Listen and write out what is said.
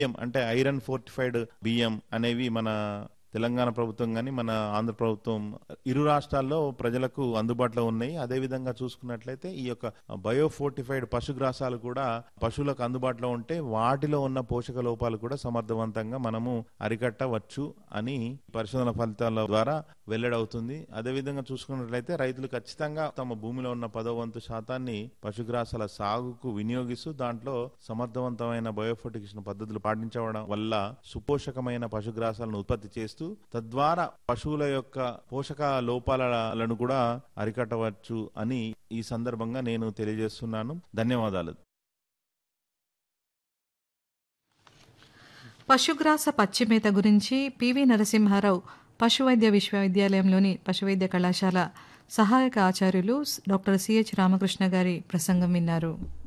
బియ్యం అంటే iron fortified బియ్యం అనేవి మన తెలంగాణ ప్రభుత్వం కానీ మన ఆంధ్ర ప్రభుత్వం ఇరు రాష్ట్రాల్లో ప్రజలకు అందుబాటులో ఉన్నాయి అదే విధంగా చూసుకున్నట్లయితే ఈ యొక్క బయో ఫోర్టిఫైడ్ పశుగ్రాసాలు కూడా పశువులకు అందుబాటులో ఉంటే వాటిలో ఉన్న పోషక లోపాలు కూడా సమర్థవంతంగా మనము అరికట్టవచ్చు అని పరిశోధన ఫలితాల ద్వారా వెల్లడవుతుంది అదే విధంగా చూసుకున్నట్లయితే రైతులు ఖచ్చితంగా తమ భూమిలో ఉన్న పదో వంతు శాతాన్ని పశుగ్రాసాల సాగుకు వినియోగిస్తూ దాంట్లో సమర్థవంతమైన బయోఫోర్టికేషన్ పద్ధతులు పాటించడం వల్ల సుపోషకమైన పశుగ్రాసాలను ఉత్పత్తి చేస్తూ తద్వారా పశువుల యొక్క పోషక లోపాలను కూడా అరికట్టవచ్చు అని ఈ సందర్భంగా నేను తెలియజేస్తున్నాను ధన్యవాదాలు పశుగ్రాస పచ్చిమేత గురించి పివి నరసింహారావు పశువైద్య విశ్వవిద్యాలయంలోని పశువైద్య కళాశాల సహాయక ఆచార్యులు డాక్టర్ సిహెచ్ రామకృష్ణ గారి ప్రసంగం విన్నారు